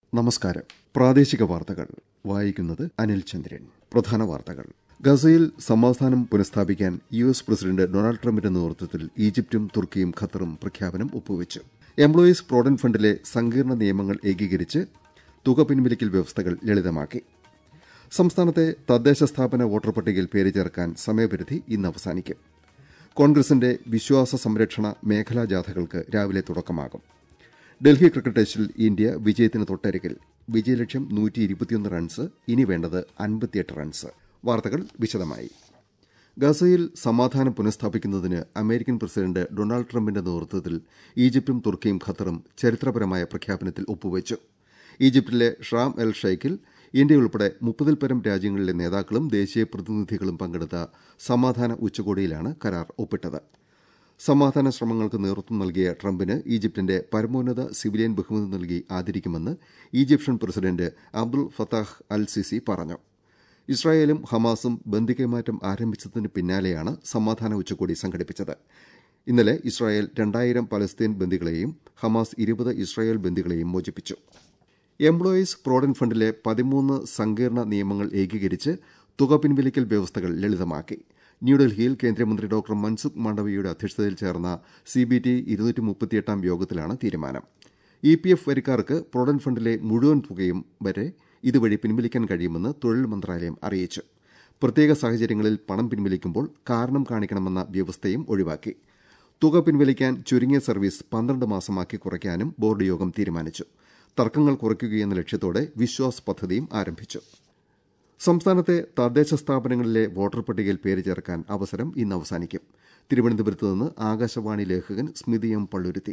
നമസ്കാരം പ്രാദേശിക വാർത്തകൾ വായിക്കുന്നത് അനിൽ ചന്ദ്രൻ പ്രധാന വാർത്തകൾ ഗസയിൽ സമാധാനം പുനഃസ്ഥാപിക്കാൻ യു എസ് പ്രസിഡന്റ് ഡൊണാൾഡ് ട്രംപിന്റെ നേതൃത്വത്തിൽ ഈജിപ്തും തുർക്കിയും ഖത്തറും പ്രഖ്യാപനം ഒപ്പുവച്ചു എംപ്ലോയീസ് പ്രോവിഡന്റ് ഫണ്ടിലെ സങ്കീർണ നിയമങ്ങൾ ഏകീകരിച്ച് തുക പിൻവലിക്കൽ വ്യവസ്ഥകൾ ലളിതമാക്കി സംസ്ഥാനത്തെ തദ്ദേശ സ്ഥാപന വോട്ടർ പട്ടികയിൽ പേര് ചേർക്കാൻ സമയപരിധി ഇന്ന് അവസാനിക്കും കോൺഗ്രസിന്റെ വിശ്വാസ സംരക്ഷണ മേഖലാ ജാഥകൾക്ക് രാവിലെ തുടക്കമാകും ഡൽഹി ക്രിക്കറ്റ് ടെസ്റ്റിൽ ഇന്ത്യ വിജയത്തിന് തൊട്ടരികിൽ വിജയലക്ഷ്യം റൺസ് ഇനി വേണ്ടത് അൻപത്തിയെട്ട് റൺസ് വാർത്തകൾ വിശദമായി ഗസയിൽ സമാധാനം പുനഃസ്ഥാപിക്കുന്നതിന് അമേരിക്കൻ പ്രസിഡന്റ് ഡൊണാൾഡ് ട്രംപിന്റെ നേതൃത്വത്തിൽ ഈജിപ്തും തുർക്കിയും ഖത്തറും ചരിത്രപരമായ പ്രഖ്യാപനത്തിൽ ഒപ്പുവച്ചു ഈജിപ്തിലെ ഷാം എൽ ഷെയ്ഖിൽ ഇന്ത്യ ഉൾപ്പെടെ മുപ്പതിൽ പരം രാജ്യങ്ങളിലെ നേതാക്കളും ദേശീയ പ്രതിനിധികളും പങ്കെടുത്ത സമാധാന ഉച്ചകോടിയിലാണ് കരാർ ഒപ്പിട്ടത് സമാധാന ശ്രമങ്ങൾക്ക് നേതൃത്വം നൽകിയ ട്രംപിന് ഈജിപ്തിന്റെ പരമോന്നത സിവിലിയൻ ബഹുമതി നൽകി ആദരിക്കുമെന്ന് Egyptian president Abdul Fattah al Sisi പറഞ്ഞു ഇസ്രായേലും ഹമാസും ബന്ദികൈമാറ്റം ആരംഭിച്ചതിന് പിന്നാലെയാണ് സമാധാന ഉച്ചകോടി സംഘടിപ്പിച്ചത് ഇന്നലെ ഇസ്രായേൽ രണ്ടായിരം പലസ്തീൻ ബന്ദികളെയും ഹമാസ് ഇരുപത് ഇസ്രായേൽ ബന്ദികളെയും മോചിപ്പിച്ചു എംപ്ലോയീസ് പ്രോവിഡന്റ് ഫണ്ടിലെ പതിമൂന്ന് സങ്കീർണ നിയമങ്ങൾ ഏകീകരിച്ച് തുക പിൻവലിക്കൽ വ്യവസ്ഥകൾ ലളിതമാക്കി ന്യൂഡൽഹിയിൽ കേന്ദ്രമന്ത്രി ഡോക്ടർ മൻസുഖ് മാണ്ഡവ്യയുടെ അധ്യക്ഷതയിൽ ചേർന്ന സിബിടി ഇരുന്നൂറ്റിമുപ്പത്തിയെട്ടാം യോഗത്തിലാണ് തീരുമാനം ഇ പി എഫ് വരിക്കാർക്ക് പ്രോവിഡന്റ് ഫണ്ടിലെ മുഴുവൻ തുകയും വരെ ഇതുവഴി പിൻവലിക്കാൻ കഴിയുമെന്ന് തൊഴിൽ മന്ത്രാലയം അറിയിച്ചു പ്രത്യേക സാഹചര്യങ്ങളിൽ പണം പിൻവലിക്കുമ്പോൾ കാരണം കാണിക്കണമെന്ന വ്യവസ്ഥയും ഒഴിവാക്കി തുക പിൻവലിക്കാൻ ചുരുങ്ങിയ സർവീസ് പന്ത്രണ്ട് മാസമാക്കി കുറയ്ക്കാനും ബോർഡ് യോഗം തീരുമാനിച്ചു തർക്കങ്ങൾ കുറയ്ക്കുകയെന്ന ലക്ഷ്യത്തോടെ വിശ്വാസ് പദ്ധതിയും ആരംഭിച്ചു സംസ്ഥാനത്തെ തദ്ദേശ സ്ഥാപനങ്ങളിലെ വോട്ടർ പട്ടികയിൽ പേര് ചേർക്കാൻ അവസരം ഇന്ന് അവസാനിക്കും തിരുവനന്തപുരത്ത് നിന്ന് ആകാശവാണി ലേഖകൻ സ്മിതി എം പള്ളുരുത്തി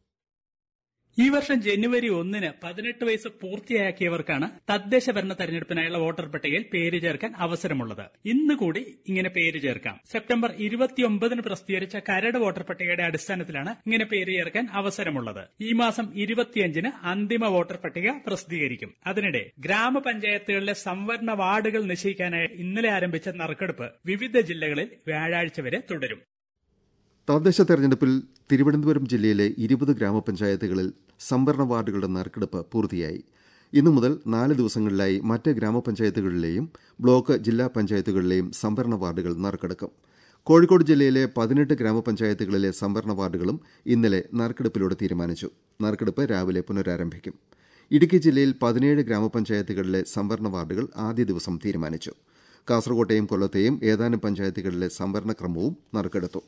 ഈ വർഷം ജനുവരി ഒന്നിന് പതിനെട്ട് വയസ്സ് പൂർത്തിയാക്കിയവർക്കാണ് തദ്ദേശ ഭരണ തെരഞ്ഞെടുപ്പിനായുള്ള വോട്ടർ പട്ടികയിൽ പേര് ചേർക്കാൻ അവസരമുള്ളത് ഇന്ന് കൂടി ഇങ്ങനെ പേര് ചേർക്കാം സെപ്റ്റംബർ ഇരുപത്തിയൊമ്പതിന് പ്രസിദ്ധീകരിച്ച കരട് വോട്ടർ പട്ടികയുടെ അടിസ്ഥാനത്തിലാണ് ഇങ്ങനെ പേര് ചേർക്കാൻ അവസരമുള്ളത് ഈ മാസം ഇരുപത്തിയഞ്ചിന് അന്തിമ വോട്ടർ പട്ടിക പ്രസിദ്ധീകരിക്കും അതിനിടെ ഗ്രാമപഞ്ചായത്തുകളിലെ സംവരണ വാർഡുകൾ നിശ്ചയിക്കാനായി ഇന്നലെ ആരംഭിച്ച നറുക്കെടുപ്പ് വിവിധ ജില്ലകളിൽ വ്യാഴാഴ്ച വരെ തുടരും തദ്ദേശ തെരഞ്ഞെടുപ്പിൽ തിരുവനന്തപുരം ജില്ലയിലെ ഇരുപത് ഗ്രാമപഞ്ചായത്തുകളിൽ സംവരണ വാർഡുകളുടെ നറുക്കെടുപ്പ് പൂർത്തിയായി ഇന്നു മുതൽ നാല് ദിവസങ്ങളിലായി മറ്റ് ഗ്രാമപഞ്ചായത്തുകളിലെയും ബ്ലോക്ക് ജില്ലാ പഞ്ചായത്തുകളിലെയും സംവരണ വാർഡുകൾ നറുക്കെടുക്കും കോഴിക്കോട് ജില്ലയിലെ പതിനെട്ട് ഗ്രാമപഞ്ചായത്തുകളിലെ സംവരണ വാർഡുകളും ഇന്നലെ നറുക്കെടുപ്പിലൂടെ തീരുമാനിച്ചു നറുക്കെടുപ്പ് രാവിലെ പുനരാരംഭിക്കും ഇടുക്കി ജില്ലയിൽ പതിനേഴ് ഗ്രാമപഞ്ചായത്തുകളിലെ സംവരണ വാർഡുകൾ ആദ്യ ദിവസം തീരുമാനിച്ചു കാസർകോട്ടെയും കൊല്ലത്തെയും ഏതാനും പഞ്ചായത്തുകളിലെ സംവരണ ക്രമവും നറുക്കെടുത്തു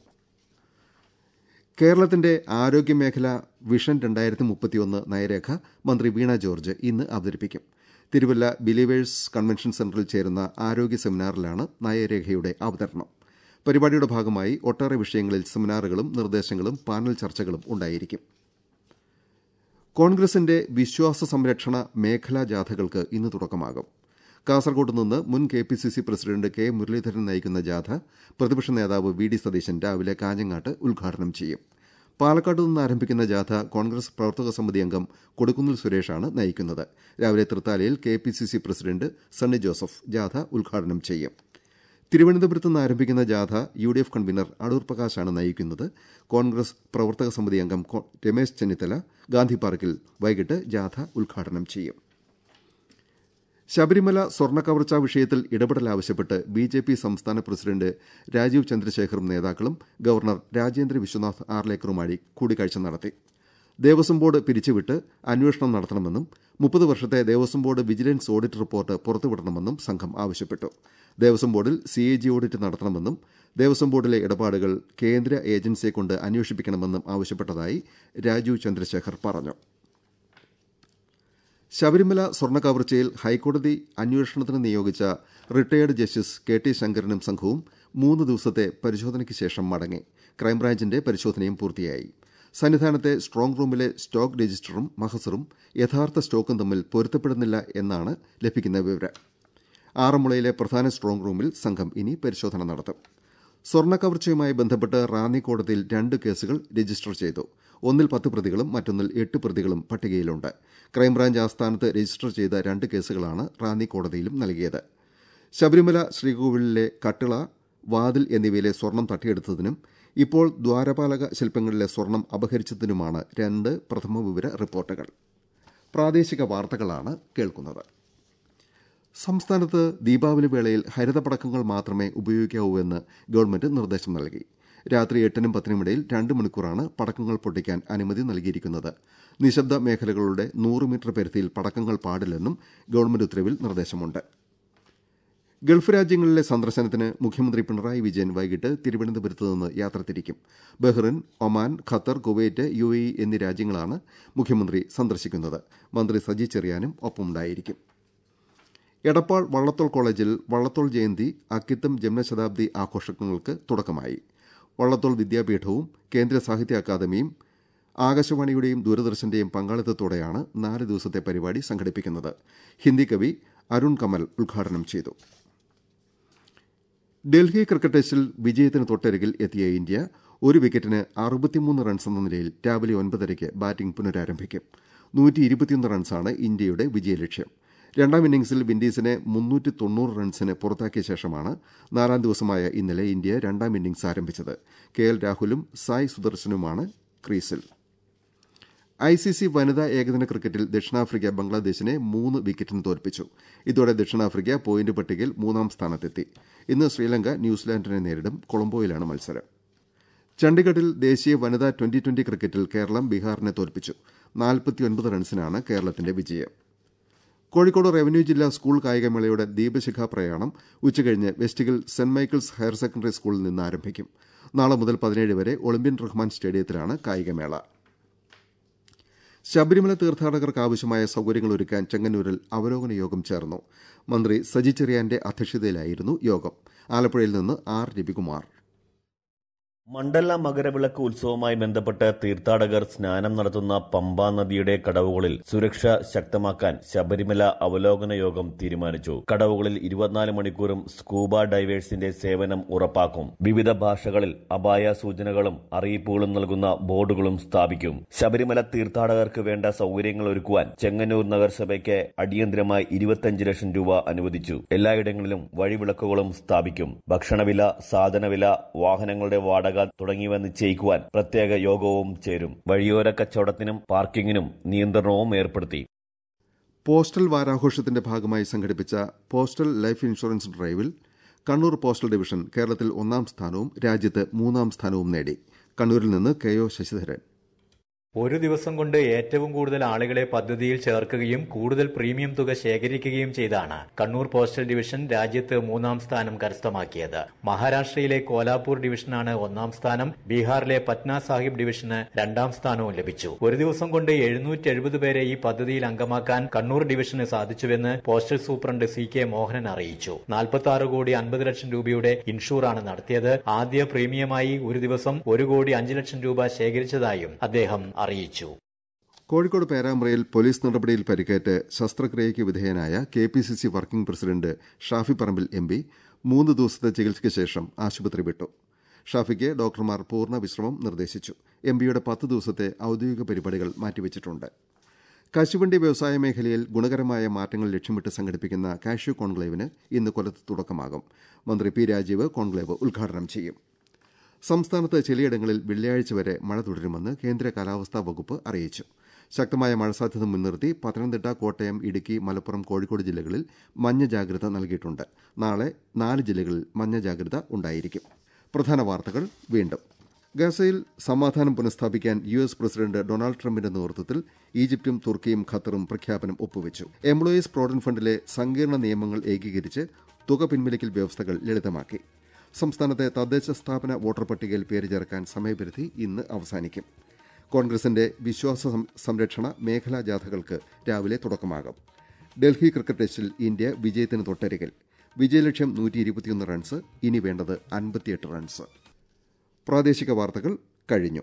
കേരളത്തിന്റെ ആരോഗ്യമേഖല വിഷൻ രണ്ടായിരത്തി മുപ്പത്തിയൊന്ന് നയരേഖ മന്ത്രി വീണ ജോർജ് ഇന്ന് അവതരിപ്പിക്കും തിരുവല്ല ബിലീവേഴ്സ് കൺവെൻഷൻ സെന്ററിൽ ചേരുന്ന ആരോഗ്യ സെമിനാറിലാണ് നയരേഖയുടെ അവതരണം പരിപാടിയുടെ ഭാഗമായി ഒട്ടേറെ വിഷയങ്ങളിൽ സെമിനാറുകളും നിർദ്ദേശങ്ങളും പാനൽ ചർച്ചകളും ഉണ്ടായിരിക്കും കോൺഗ്രസിന്റെ വിശ്വാസ സംരക്ഷണ മേഖലാ ജാഥകൾക്ക് ഇന്ന് തുടക്കമാകും കാസർകോട്ട് നിന്ന് മുൻ K P C C president K Muraleedharan നയിക്കുന്ന ജാഥ പ്രതിപക്ഷ നേതാവ് വി ഡി സതീശൻ രാവിലെ കാഞ്ഞങ്ങാട്ട് ഉദ്ഘാടനം ചെയ്യും പാലക്കാട് നിന്ന് ആരംഭിക്കുന്ന ജാഥ കോൺഗ്രസ് പ്രവർത്തക സമിതി അംഗം കൊടിക്കുന്നിൽ സുരേഷാണ് നയിക്കുന്നത് രാവിലെ തൃത്താലയിൽ K P C C president Sunny Joseph ജാഥ ഉദ്ഘാടനം ചെയ്യും തിരുവനന്തപുരത്ത് നിന്ന് ആരംഭിക്കുന്ന ജാഥ U D F convener Adoor പ്രകാശാണ് നയിക്കുന്നത് കോൺഗ്രസ് പ്രവർത്തക സമിതി അംഗം രമേശ് ചെന്നിത്തല ഗാന്ധി പാർക്കിൽ വൈകിട്ട് ജാഥ ഉദ്ഘാടനം ചെയ്യും ശബരിമല സ്വർണ്ണക്കവർച്ചാ വിഷയത്തിൽ ഇടപെടൽ ആവശ്യപ്പെട്ട് ബി ജെ പി സംസ്ഥാന പ്രസിഡന്റ് രാജീവ് ചന്ദ്രശേഖറും നേതാക്കളും ഗവർണർ രാജേന്ദ്ര വിശ്വനാഥ് ആർലേക്കറുമായി കൂടിക്കാഴ്ച നടത്തി ദേവസ്വം ബോർഡ് പിരിച്ചുവിട്ട് അന്വേഷണം നടത്തണമെന്നും മുപ്പത് വർഷത്തെ Devaswom board vigilance audit report പുറത്തുവിടണമെന്നും സംഘം ആവശ്യപ്പെട്ടു ദേവസ്വം ബോർഡിൽ സി എ ജി ഓഡിറ്റ് നടത്തണമെന്നും ദേവസ്വം ബോർഡിലെ ഇടപാടുകൾ കേന്ദ്ര ഏജൻസിയെ കൊണ്ട് അന്വേഷിപ്പിക്കണമെന്നും ആവശ്യപ്പെട്ടതായി രാജീവ് ചന്ദ്രശേഖർ പറഞ്ഞു ശബരിമല സ്വർണ്ണക്കവർച്ചയിൽ ഹൈക്കോടതി അന്വേഷണത്തിന് നിയോഗിച്ച റിട്ടയേർഡ് ജസ്റ്റിസ് കെ ടി ശങ്കരനും സംഘവും മൂന്ന് ദിവസത്തെ പരിശോധനയ്ക്ക് ശേഷം മടങ്ങി ക്രൈംബ്രാഞ്ചിന്റെ പരിശോധനയും പൂർത്തിയായി സന്നിധാനത്തെ സ്ട്രോങ് റൂമിലെ സ്റ്റോക്ക് രജിസ്റ്ററും മഹസറും യഥാർത്ഥ സ്റ്റോക്കും തമ്മിൽ പൊരുത്തപ്പെടുന്നില്ല എന്നാണ് ലഭിക്കുന്ന വിവരം ആറന്മുളയിലെ പ്രധാന സ്ട്രോങ് റൂമിൽ സംഘം ഇനി പരിശോധന നടത്തും സ്വർണ്ണക്കവർച്ചയുമായി ബന്ധപ്പെട്ട് റാന്നി കോടതിയിൽ രണ്ട് കേസുകൾ രജിസ്റ്റർ ചെയ്തു ഒന്നിൽ പത്ത് പ്രതികളും മറ്റൊന്നിൽ എട്ട് പ്രതികളും പട്ടികയിലുണ്ട് ക്രൈംബ്രാഞ്ച് ആസ്ഥാനത്ത് രജിസ്റ്റർ ചെയ്ത രണ്ട് കേസുകളാണ് റാന്നി കോടതിയിലും നൽകിയത് ശബരിമല ശ്രീകോവിലിലെ കട്ടിള വാതിൽ എന്നിവയിലെ സ്വർണം തട്ടിയെടുത്തതിനും ഇപ്പോൾ ദ്വാരപാലക ശില്പങ്ങളിലെ സ്വർണം അപഹരിച്ചതിനുമാണ് രണ്ട് പ്രഥമ വിവര റിപ്പോർട്ടുകൾ പ്രാദേശിക വാർത്തകളാണ് കേൾക്കുന്നത് സംസ്ഥാനത്ത് ദീപാവലി വേളയിൽ ഹരിതപടക്കങ്ങൾ മാത്രമേ ഉപയോഗിക്കാവൂ എന്ന് ഗവൺമെന്റ് നിർദ്ദേശം നൽകി രാത്രി എട്ടിനും പത്തിനുമിടയിൽ രണ്ട് മണിക്കൂറാണ് പടക്കങ്ങൾ പൊട്ടിക്കാൻ അനുമതി നൽകിയിരിക്കുന്നത് നിശബ്ദ മേഖലകളുടെ നൂറ് മീറ്റർ പരിധിയിൽ പടക്കങ്ങൾ പാടില്ലെന്നും ഗവൺമെന്റ് ഉത്തരവിൽ നിർദ്ദേശമുണ്ട് ഗൾഫ് രാജ്യങ്ങളിലെ സന്ദർശനത്തിന് മുഖ്യമന്ത്രി പിണറായി വിജയൻ വൈകിട്ട് തിരുവനന്തപുരത്ത് നിന്ന് യാത്ര തിരിക്കും Bahrain Oman Qatar Kuwait U A എന്നീ രാജ്യങ്ങളാണ് മുഖ്യമന്ത്രി സന്ദർശിക്കുന്നത് മന്ത്രി സജി ചെറിയാനും ഒപ്പമുണ്ടായിരിക്കും എടപ്പാൾ വള്ളത്തോൾ കോളേജിൽ വള്ളത്തോൾ ജയന്തി അക്കിത്തം ജന്മശതാബ്ദി ആഘോഷങ്ങൾക്ക് തുടക്കമായി വള്ളത്തോൾ വിദ്യാപീഠവും കേന്ദ്ര സാഹിത്യ അക്കാദമിയും ആകാശവാണിയുടെയും ദൂരദർശന്റെയും പങ്കാളിത്തത്തോടെയാണ് നാല് ദിവസത്തെ പരിപാടി സംഘടിപ്പിക്കുന്നത് ഹിന്ദി കവി അരുൺ കമൽ ഉദ്ഘാടനം ചെയ്തു ഡൽഹി ക്രിക്കറ്റ് ടെസ്റ്റിൽ വിജയത്തിന് തൊട്ടരികിൽ എത്തിയ ഇന്ത്യ ഒരു വിക്കറ്റിന് അറുപത്തിമൂന്ന് റൺസ് എന്ന നിലയിൽ രാവിലെ ഒൻപതരയ്ക്ക് ബാറ്റിംഗ് പുനരാരംഭിക്കും നൂറ്റി ഇരുപത്തിയൊന്ന് റൺസാണ് ഇന്ത്യയുടെ വിജയലക്ഷ്യം രണ്ടാം ഇന്നിംഗ്സിൽ വിൻഡീസിനെ മുന്നൂറ്റി തൊണ്ണൂറ് റൺസിന് പുറത്താക്കിയ ശേഷമാണ് നാലാം ദിവസമായ ഇന്നലെ ഇന്ത്യ രണ്ടാം ഇന്നിംഗ്സ് ആരംഭിച്ചത് കെ എൽ രാഹുലും സായ് സുദർശനുമാണ് ക്രീസിൽ ഐ സി സി വനിതാ ഏകദിന ക്രിക്കറ്റിൽ ദക്ഷിണാഫ്രിക്ക ബംഗ്ലാദേശിനെ മൂന്ന് വിക്കറ്റിന് തോൽപ്പിച്ചു ഇതോടെ ദക്ഷിണാഫ്രിക്ക പോയിന്റ് പട്ടികയിൽ മൂന്നാം സ്ഥാനത്തെത്തി ഇന്ന് ശ്രീലങ്ക ന്യൂസിലാൻഡിനെ നേരിടും കൊളംബോയിലാണ് മത്സരം ചണ്ഡിഗഡിൽ ദേശീയ വനിതാ ട്വന്റി ട്വന്റി ക്രിക്കറ്റിൽ കേരളം ബീഹാറിനെ തോൽപ്പിച്ചു നാൽപ്പത്തിയൊൻപത് റൺസിനാണ് കേരളത്തിന്റെ വിജയം കോഴിക്കോട് റവന്യൂ ജില്ലാ സ്കൂൾ കായികമേളയുടെ ദീപശിഖ പ്രയാണം ഉച്ചകഴിഞ്ഞ് വെസ്റ്റിഗിൽ സെന്റ് മൈക്കിൾസ് ഹയർ സെക്കൻഡറി സ്കൂളിൽ നിന്ന് ആരംഭിക്കും നാളെ മുതൽ പതിനേഴ് വരെ ഒളിമ്പ്യൻ റഹ്മാൻ സ്റ്റേഡിയത്തിലാണ് കായികമേള ശബരിമല തീർത്ഥാടകർക്ക് ആവശ്യമായ സൌകര്യങ്ങൾ ഒരുക്കാൻ ചെങ്ങന്നൂരിൽ അവലോകന യോഗം ചേർന്നു മന്ത്രി സജി ചെറിയാന്റെ അധ്യക്ഷതയിലായിരുന്നു യോഗം ആലപ്പുഴയിൽ നിന്ന് ആർ രവികുമാർ മണ്ഡല മകരവിളക്ക് ഉത്സവവുമായി ബന്ധപ്പെട്ട് തീർത്ഥാടകർ സ്നാനം നടത്തുന്ന പമ്പാ നദിയുടെ കടവുകളിൽ സുരക്ഷ ശക്തമാക്കാൻ ശബരിമല അവലോകന യോഗം തീരുമാനിച്ചു കടവുകളിൽ ഇരുപത്തിനാല് മണിക്കൂറും സ്കൂബ ഡൈവേഴ്സിന്റെ സേവനം ഉറപ്പാക്കും വിവിധ ഭാഷകളിൽ അപായ സൂചനകളും അറിയിപ്പുകളും നൽകുന്ന ബോർഡുകളും സ്ഥാപിക്കും ശബരിമല തീർത്ഥാടകർക്ക് വേണ്ട സൌകര്യങ്ങൾ ഒരുക്കുവാൻ ചെങ്ങന്നൂർ നഗരസഭയ്ക്ക് അടിയന്തരമായി ഇരുപത്തിയഞ്ച് ലക്ഷം രൂപ അനുവദിച്ചു എല്ലായിടങ്ങളിലും വഴിവിളക്കുകളും സ്ഥാപിക്കും ഭക്ഷണവില സാധനവില വാഹനങ്ങളുടെ വാടക തുടങ്ങിയവ നിശ്ചയിക്കുവാൻ പ്രത്യേക യോഗവും ചേരും വഴിയോര കച്ചവടത്തിനും പാർക്കിങ്ങിനും നിയന്ത്രണവും ഏർപ്പെടുത്തി പോസ്റ്റൽ വാരാഘോഷത്തിന്റെ ഭാഗമായി സംഘടിപ്പിച്ച പോസ്റ്റൽ ലൈഫ് ഇൻഷുറൻസ് ഡ്രൈവിൽ കണ്ണൂർ പോസ്റ്റൽ ഡിവിഷൻ കേരളത്തിൽ ഒന്നാം സ്ഥാനവും രാജ്യത്ത് മൂന്നാം സ്ഥാനവും നേടി കണ്ണൂരിൽ നിന്ന് കെ ഒ ശശിധരൻ ഒരു ദിവസം കൊണ്ട് ഏറ്റവും കൂടുതൽ ആളുകളെ പദ്ധതിയിൽ ചേർക്കുകയും കൂടുതൽ പ്രീമിയം തുക ശേഖരിക്കുകയും ചെയ്താണ് കണ്ണൂർ പോസ്റ്റൽ ഡിവിഷൻ രാജ്യത്ത് മൂന്നാം സ്ഥാനം കരസ്ഥമാക്കിയത് മഹാരാഷ്ട്രയിലെ കോലാപൂർ ഡിവിഷനാണ് ഒന്നാം സ്ഥാനം ബീഹാറിലെ പറ്റ്ന സാഹിബ് ഡിവിഷന് രണ്ടാം സ്ഥാനവും ലഭിച്ചു ഒരു ദിവസം കൊണ്ട് എഴുന്നൂറ്റി എഴുപത് പേരെ ഈ പദ്ധതിയിൽ അംഗമാക്കാൻ കണ്ണൂർ ഡിവിഷന് സാധിച്ചുവെന്ന് postal superintendent C K Mohanan അറിയിച്ചു നാൽപ്പത്തി ആറ് കോടി അൻപത് ലക്ഷം രൂപയുടെ ഇൻഷൂറാണ് നടത്തിയത് ആദ്യ പ്രീമിയമായി ഒരു ദിവസം ഒരു കോടി അഞ്ച് ലക്ഷം രൂപ ശേഖരിച്ചതായും അദ്ദേഹം അറിയിച്ചു കോഴിക്കോട് പേരാമ്പ്രയിൽ പോലീസ് നടപടിയിൽ പരിക്കേറ്റ് ശസ്ത്രക്രിയയ്ക്ക് വിധേയനായ K P C C working president Shafi Parambil M P മൂന്ന് ദിവസത്തെ ചികിത്സയ്ക്ക് ശേഷം ആശുപത്രി വിട്ടു ഷാഫിക്ക് ഡോക്ടർമാർ പൂർണ്ണ വിശ്രമം നിർദ്ദേശിച്ചു എം പിയുടെ പത്ത് ദിവസത്തെ ഔദ്യോഗിക പരിപാടികൾ മാറ്റിവച്ചിട്ടുണ്ട് കശുവണ്ടി വ്യവസായ മേഖലയിൽ ഗുണകരമായ മാറ്റങ്ങൾ ലക്ഷ്യമിട്ട് സംഘടിപ്പിക്കുന്ന കാഷ്യൂ കോൺക്ലേവിന് ഇന്ന് കൊല്ലത്ത് തുടക്കമാകും മന്ത്രി പി രാജീവ് കോൺക്ലേവ് ഉദ്ഘാടനം ചെയ്യും സംസ്ഥാനത്ത് ചിലയിടങ്ങളിൽ വെള്ളിയാഴ്ച വരെ മഴ തുടരുമെന്ന് കേന്ദ്ര കാലാവസ്ഥാ വകുപ്പ് അറിയിച്ചു ശക്തമായ മഴ സാധ്യത മുൻനിർത്തി പത്തനംതിട്ട കോട്ടയം ഇടുക്കി മലപ്പുറം കോഴിക്കോട് ജില്ലകളിൽ മഞ്ഞ ജാഗ്രത നൽകിയിട്ടുണ്ട് നാളെ നാല് ജില്ലകളിൽ മഞ്ഞ ജാഗ്രത ഉണ്ടായിരിക്കും പ്രധാന വാർത്തകൾ വീണ്ടും ഗസയിൽ സമാധാനം പുനഃസ്ഥാപിക്കാൻ യു എസ് പ്രസിഡന്റ് ഡൊണാൾഡ് ട്രംപിന്റെ നേതൃത്വത്തിൽ ഈജിപ്തും തുർക്കിയും ഖത്തറും പ്രഖ്യാപനം ഒപ്പുവച്ചു എംപ്ലോയീസ് പ്രോവിഡന്റ് ഫണ്ടിലെ സങ്കീർണ നിയമങ്ങൾ ഏകീകരിച്ച് തുക പിൻവലിക്കൽ വ്യവസ്ഥകൾ ലളിതമാക്കി സംസ്ഥാനത്തെ തദ്ദേശ സ്ഥാപന വോട്ടർ പട്ടികയിൽ പേര് ചേർക്കാൻ സമയപരിധി ഇന്ന് അവസാനിക്കും കോൺഗ്രസിന്റെ വിശ്വാസ സംരക്ഷണ മേഖലാ ജാഥകൾക്ക് രാവിലെ തുടക്കമാകും ഡൽഹി ക്രിക്കറ്റ് ടെസ്റ്റിൽ ഇന്ത്യ വിജയത്തിന് തൊട്ടരികിൽ വിജയലക്ഷ്യം നൂറ്റി റൺസ് ഇനി വേണ്ടത് അൻപത്തിയെട്ട് റൺസ് പ്രാദേശിക വാർത്തകൾ കഴിഞ്ഞു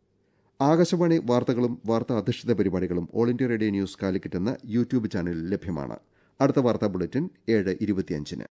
ആകാശവാണി വാർത്തകളും വാർത്താ അധിഷ്ഠിത പരിപാടികളും all India radio news Calicut എന്ന യൂട്യൂബ് ചാനലിൽ ലഭ്യമാണ് അടുത്ത വാർത്താ ബുള്ളറ്റിൻ ഏഴ് ഇരുപത്തിയഞ്ചിന്